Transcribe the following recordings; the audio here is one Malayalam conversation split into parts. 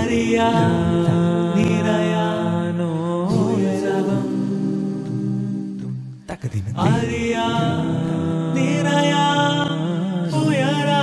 നിറയാനോ ഉത്സവം അറിയാ നിറയാ ഉയരാ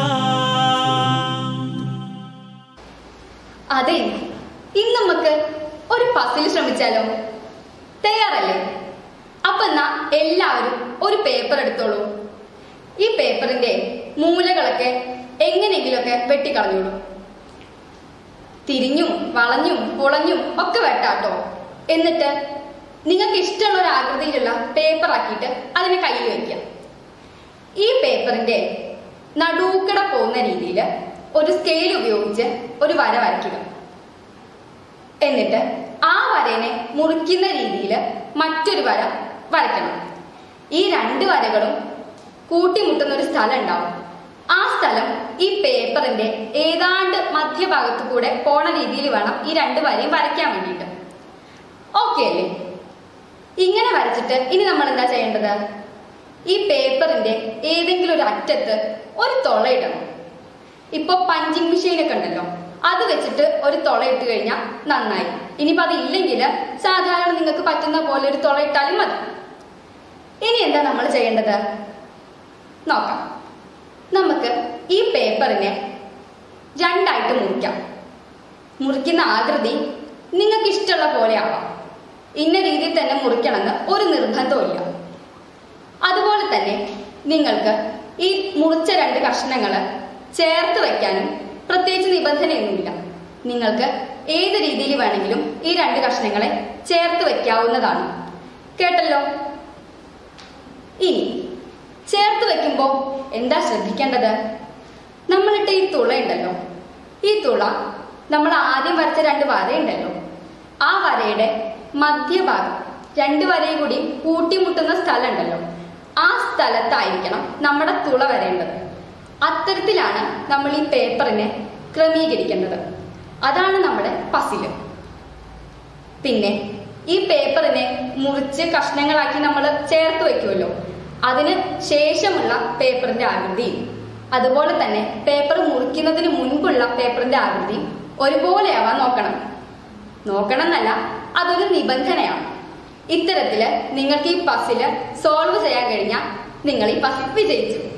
അതെ ഇന്ന് നമുക്ക് ഒരു പസിൽ ശ്രമിച്ചാലോ തയ്യാറല്ലേ അപ്പൊ എന്നാ എല്ലാവരും ഒരു പേപ്പർ എടുത്തോളൂ ഈ പേപ്പറിന്റെ മൂലകളൊക്കെ എങ്ങനെയെങ്കിലുമൊക്കെ വെട്ടിക്കളഞ്ഞോളൂ തിരിഞ്ഞും വളഞ്ഞും പൊളഞ്ഞും ഒക്കെ വെട്ടാട്ടോ എന്നിട്ട് നിങ്ങൾക്ക് ഇഷ്ടമുള്ള ഒരു ആകൃതിയിലുള്ള പേപ്പർ ആക്കിയിട്ട് അതിനെ കയ്യിൽ വെക്കാം ഈ പേപ്പറിന്റെ നടൂക്കട പോകുന്ന രീതിയിൽ ഒരു സ്കെയിൽ ഉപയോഗിച്ച് ഒരു വര വരയ്ക്കുക എന്നിട്ട് ആ വരേനെ മുറിക്കുന്ന രീതിയിൽ മറ്റൊരു വര വരയ്ക്കണം ഈ രണ്ട് വരകളും കൂട്ടിമുട്ടുന്ന ഒരു സ്ഥലം ഉണ്ടാവും ആ സ്ഥലം ഈ പേപ്പറിന്റെ ഏതാണ്ട് മധ്യഭാഗത്ത് കൂടെ പോണ രീതിയിൽ വേണം ഈ രണ്ട് വരയും വരയ്ക്കാൻ വേണ്ടിയിട്ട് ഓക്കെ അല്ലേ ഇങ്ങനെ വരച്ചിട്ട് ഇനി നമ്മൾ എന്താ ചെയ്യേണ്ടത് ഈ പേപ്പറിന്റെ ഏതെങ്കിലും ഒരു അറ്റത്ത് ഒരു തുള ഇടണം ഇപ്പൊ പഞ്ചിങ് മെഷീൻ ഒക്കെ ഉണ്ടല്ലോ അത് വെച്ചിട്ട് ഒരു തുള ഇട്ട് കഴിഞ്ഞാൽ നന്നായി ഇനിയിപ്പോ അത് ഇല്ലെങ്കിൽ സാധാരണ നിങ്ങൾക്ക് പറ്റുന്ന പോലെ ഒരു തുള ഇട്ടാലും മതി ഇനി എന്താ നമ്മൾ ചെയ്യേണ്ടത് നോക്കാം നമുക്ക് ഈ പേപ്പറിനെ രണ്ടായിട്ട് മുറിക്കാം മുറിക്കുന്ന ആകൃതി നിങ്ങൾക്ക് ഇഷ്ടമുള്ള പോലെ ആവാം ഇന്ന രീതിയിൽ തന്നെ മുറിക്കണമെന്ന് ഒരു നിർബന്ധവുമില്ല അതുപോലെ തന്നെ നിങ്ങൾക്ക് ഈ മുറിച്ച രണ്ട് കഷ്ണങ്ങൾ ചേർത്ത് വയ്ക്കാനും പ്രത്യേകിച്ച് നിബന്ധനയൊന്നുമില്ല നിങ്ങൾക്ക് ഏത് രീതിയിൽ വേണമെങ്കിലും ഈ രണ്ട് കഷ്ണങ്ങളെ ചേർത്ത് വയ്ക്കാവുന്നതാണ് കേട്ടല്ലോ ഇനി ചേർത്ത് വെക്കുമ്പോൾ എന്താ ശ്രദ്ധിക്കേണ്ടത് നമ്മളിട്ട ഈ തുള ഉണ്ടല്ലോ ഈ തുള നമ്മൾ ആദ്യം വരച്ച രണ്ട് വരയുണ്ടല്ലോ ആ വരയുടെ മധ്യഭാഗം രണ്ട് വരയും കൂടി കൂട്ടിമുട്ടുന്ന സ്ഥലം ഉണ്ടല്ലോ ആ സ്ഥലത്തായിരിക്കണം നമ്മുടെ തുള വരേണ്ടത് അത്തരത്തിലാണ് നമ്മൾ ഈ പേപ്പറിനെ ക്രമീകരിക്കേണ്ടത് അതാണ് നമ്മുടെ പസില് പിന്നെ ഈ പേപ്പറിനെ മുറിച്ച് കഷ്ണങ്ങളാക്കി നമ്മൾ ചേർത്ത് വെക്കുമല്ലോ അതിന് ശേഷമുള്ള പേപ്പറിന്റെ ആകൃതിയും അതുപോലെ തന്നെ പേപ്പർ മുറിക്കുന്നതിന് മുൻപുള്ള പേപ്പറിന്റെ ആകൃതി ഒരുപോലെയാവാൻ നോക്കണം നോക്കണം എന്നല്ല അതൊരു നിബന്ധനയാണ് ഇത്തരത്തില് നിങ്ങൾക്ക് ഈ പസില് സോൾവ് ചെയ്യാൻ കഴിഞ്ഞാൽ നിങ്ങൾ ഈ പസിൽ വിജയിച്ചു